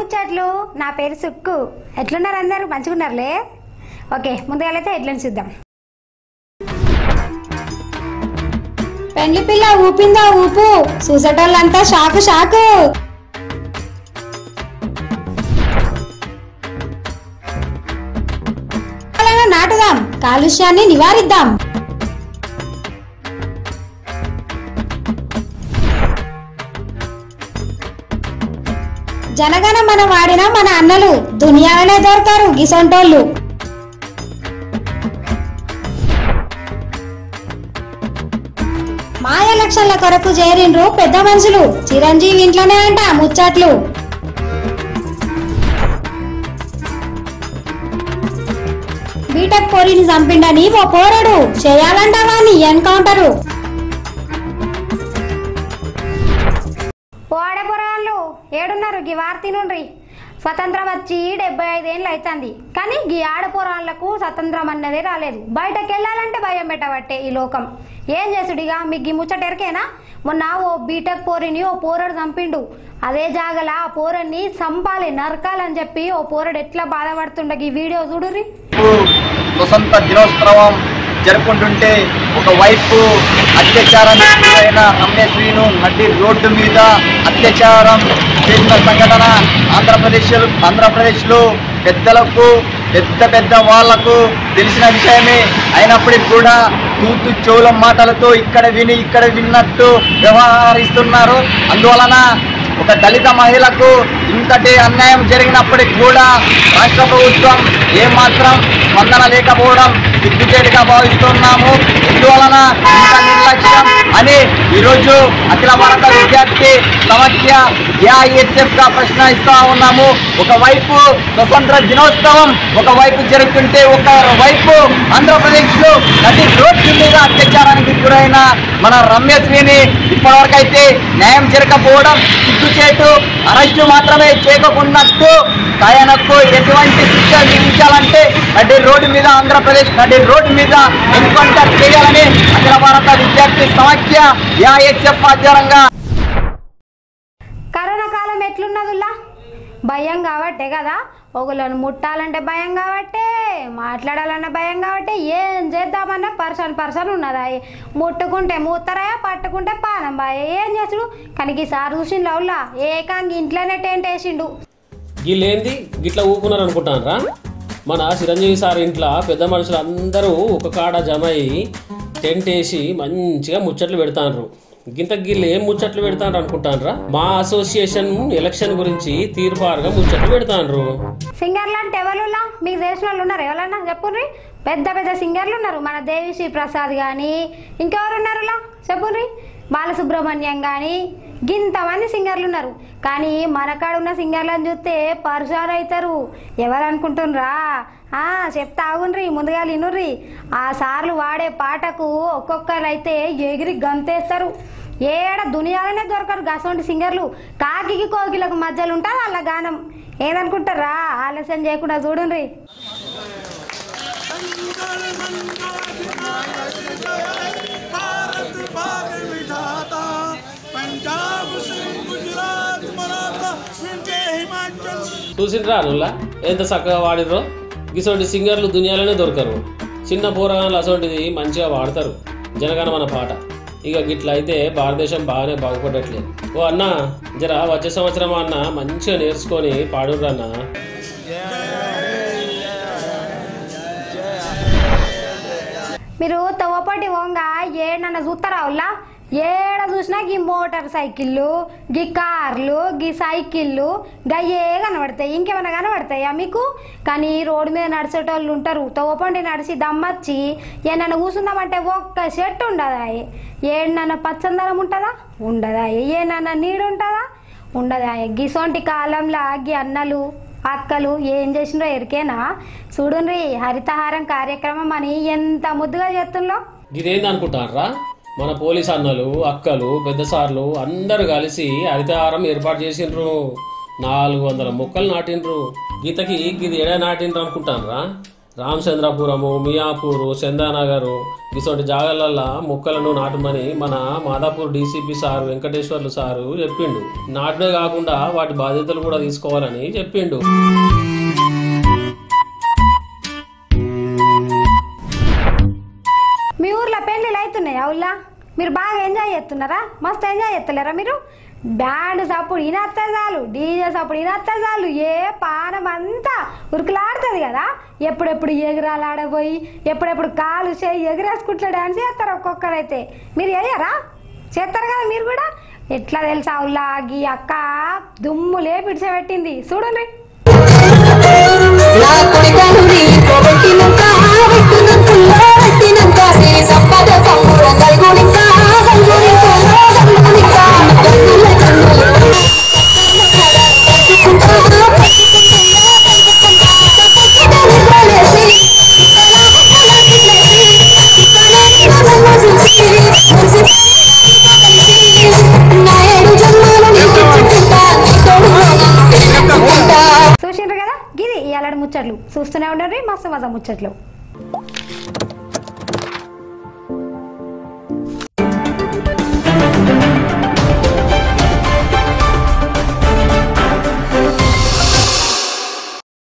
ముచ్చట్లు నా పేరు సుక్కు ఎట్లున్నారు అందరు మంచిగున్నారులే ఓకే ముందుగా అయితే ఎట్లని చూద్దాం పెండ్లి పిల్ల ఊపిందా ఊపు చూసేటోళ్ళంతా షాకు షాకు అలాగే నాటుదాం కాలుష్యాన్ని నివారిద్దాం జనగణ మన వాడిన మన అన్నలు దునియాలోనే దొరకారు గిసొంటోళ్ళు మా ఎలక్షన్ల కొరకు చేరిండ్రు పెద్ద మనుషులు చిరంజీవి ఇంట్లోనే అంట ముచ్చట్లు బీటెక్ పోరిని చంపిండని ఓ పోరడు చేయాలంటావా నీ ఎన్కౌంటరు పోడపురాళ్ళు ఏడున్నారు గీ వార్తి నుండ్రి స్వతంత్రం వచ్చి డెబ్బై ఐదేళ్ళు అవుతుంది కానీ గీ ఆడపురాళ్లకు స్వతంత్రం అన్నదే రాలేదు బయటకు వెళ్ళాలంటే భయం పెట్టబట్టే ఈ లోకం ఏం చేసుడిగా మీకు గీ ముచ్చటెరకేనా మొన్న ఓ బీటెక్ పోరిని ఓ పోరడు చంపిండు అదే జాగల ఆ పోరని చంపాలి నరకాలని చెప్పి ఓ పోరడు ఎట్లా బాధపడుతుండ ఈ వీడియో చూడుర్రి స్వతంత్ర దినోత్సవం జరుపుకుంటుంటే ఒకవైపు అత్యాచారానికి గురైన రమ్యశ్రీను నడి రోడ్డు మీద అత్యాచారం చేసిన సంఘటన ఆంధ్రప్రదేశ్ ఆంధ్రప్రదేశ్లో పెద్దలకు పెద్ద పెద్ద వాళ్లకు తెలిసిన విషయమే అయినప్పటికీ కూడా తూతు చోలం మాటలతో ఇక్కడ విని ఇక్కడ విన్నట్టు వ్యవహరిస్తున్నారు అందువలన ఒక దళిత మహిళకు ఇంతటి అన్యాయం జరిగినప్పటికీ కూడా రాష్ట్ర ప్రభుత్వం ఏమాత్రం స్పందన లేకపోవడం సిగ్గుచేటుగా భావిస్తున్నాము ఇందువలన ఇంత నిర్లక్ష్యం అని ఈరోజు అఖిల భారత విద్యార్థి సమాఖ్య ఏఐఎస్ఎఫ్ గా ప్రశ్నిస్తా ఉన్నాము ఒకవైపు స్వతంత్ర దినోత్సవం ఒకవైపు జరుగుతుంటే ఒక వైపు ఆంధ్రప్రదేశ్ లో నది రోడ్డు మీద అత్యాచారానికి గురైన మన రమ్యశ్రీని ఇప్పటివరకైతే న్యాయం జరగకపోవడం సిగ్గుచేటు అరెస్టు మాత్రమే చేయకున్నట్టు ఆయనకు ఎటువంటి శిక్ష విధించాలంటే నడి రోడ్డు మీద ఆంధ్రప్రదేశ్ నడి రోడ్డు మీద ఎన్కౌంటర్ చేయాలని అఖిల భారత విద్యార్థి సమాఖ్య ఏఐఎస్ఎఫ్ ఆధ్వర్యంగా కరోనా కాలం ఎట్లున్నదిలా భయం కాబట్టే కదా ఒకళ్ళని ముట్టాలంటే భయం కాబట్టే మాట్లాడాలన్న భయం కాబట్టి ఏం చేద్దామన్నా పర్సన్ పర్సన్ ఉన్నదా ముట్టుకుంటే మూత్తరాయ పట్టుకుంటే పానం బాయ్ ఏం చేసుడు కానీ ఈసారి చూసిన లవ్లా ఏకాంగి ఇంట్లోనే టెంట్ వేసిండు వీళ్ళేంది గిట్లా ఊకున్నారు అనుకుంటానరా మన చిరంజీవి సార్ ఇంట్లో పెద్ద మనుషులు అందరూ ఒక కాడ జమ అయ్యి టెంట్ వేసి మంచిగా ముచ్చట్లు పెడతాండ్రు గింత గిళ్ళు ఏం ముచ్చట్లు పెడతాండ్రు అనుకుంటానరా మా అసోసియేషన్ ఎలక్షన్ గురించి తీర్పారుగా ముచ్చట్లు పెడతాండ్రు సింగర్లు అంటే ఎవరులా మీకు తెలిసిన వాళ్ళు ఉన్నారు ఎవరన్నా చెప్పుర్రి పెద్ద పెద్ద సింగర్లు ఉన్నారు మన దేవిశ్రీ ప్రసాద్ కానీ ఇంకెవరు ఉన్నారులా చెప్పుర్రి బాలసుబ్రహ్మణ్యం కానీ గింతమంది సింగర్లు ఉన్నారు కానీ మనకాడ ఉన్న సింగర్లను చూస్తే పరుషాన్ అవుతారు ఎవరు అనుకుంటున్నారా ఆ చెప్తా ఆగుండ్రి ముందుగా వినుర్రి ఆ సార్లు వాడే పాటకు ఒక్కొక్కరు అయితే ఎగిరి గంతేస్తారు ఏడ దునియాలోనే దొరకరు గసంటి సింగర్లు కాకికి కోకిలకు మధ్యలో ఉంటుంది వాళ్ళ గానం ఏదనుకుంటారా ఆలస్యం చేయకుండా చూడండి भारत भाग विधाता पंजाब से गुजरात मराठा विंध्य हिमाचल చూసిండ్రా నుల్లా ఎంత చక్కగా వాడిర్రో గిసోటి సింగర్లు దునియాలోనే దొరకరు చిన్న పోరగాళ్ళు అసోంటిది మంచిగా వాడతారు జనగణ మన పాట ఇక గిట్ల అయితే భారతదేశం బాగానే బాగుపడట్లేదు ఓ అన్న జర వచ్చే సంవత్సరం అన్న మంచిగా నేర్చుకొని పాడుర్రు అన్న మీరు తవ్వపాటి వంగ ఏడన్న చూస్తారా వాళ్ళ ఏడ చూసినా గీ మోటార్ సైకిళ్ళు గీ కార్లు గీ సైకిళ్ళు గయ్యే కనబడతాయి ఇంకేమైనా కనబడతాయా మీకు కానీ రోడ్డు మీద నడిచేటోళ్ళు ఉంటారు తవ్వపండి నడిచి దమ్మచ్చి ఏమన్నా కూర్చుందామంటే ఒక్క చెట్టు ఉండదా ఏడన్నా పచ్చందనం ఉంటుందా ఉండదా ఏనన్నా నీడు ఉంటుందా ఉండదా గిసొంటి కాలంలో గీ అన్నలు అక్కలు ఏం చేసిండ్రో ఎరికేనా చూడుండ్రి హరితహారం కార్యక్రమం అని ఎంత ముద్దుగా చేస్తుండ్రో ఇదేంది అనుకుంటారా మన పోలీస్ అన్నలు అక్కలు పెద్ద సార్లు అందరు కలిసి హరితహారం ఏర్పాటు చేసిండ్రు నాలుగు వందల మొక్కలు నాటిండ్రు గీతకి గిది ఎడ నాటిండ్రు అనుకుంటానరా రామచంద్రపురము మియాపూరు చందానగరు ఇటువంటి జాగాలల్లో మొక్కలను నాటమని మన Madhapur DCP sir Venkateswarlu sir చెప్పిండు నాటమే కాకుండా వాటి బాధ్యతలు కూడా తీసుకోవాలని చెప్పిండు మీ ఊర్లో పెళ్ళిళ్ళు అవుతున్నాయి అవులా మీరు బాగా ఎంజాయ్ చేస్తున్నారా మస్తు ఎంజాయ్ చేస్తలేరా మీరు బ్యాండ్ సప్పుడు ఇనత్త చాలు డీజే సప్పుడు ఇనత్త చాలు ఏ పానం అంతా ఉరుకులాడుతుంది కదా ఎప్పుడెప్పుడు ఎగురాలు ఆడబోయి ఎప్పుడెప్పుడు కాలు చేయి ఎగిరేసుకుంటూ డాన్స్ చేస్తారు ఒక్కొక్కరైతే మీరు వేయరా చేస్తారు కదా మీరు కూడా ఎట్లా తెలుసా అవులా ఈ అక్క దుమ్ము లేపి ఇడిచబెట్టింది చూడండి నా కొడుకనుడి కొబట్టినంక వెట్టునంకుల్లో వెట్టినంక నీ సంపద సంపూర గల్గునిక గల్గునిక గల్గునిక గల్గుల గల్గుల నాయుడు జన్మలు నీకు చుట్టుతా నీ తోడు నీకు చూసిండ్రు కదా గిది ఇలాంటి ముచ్చట్లు చూస్తూనే ఉండండి మస్తు మజా ముచ్చట్లు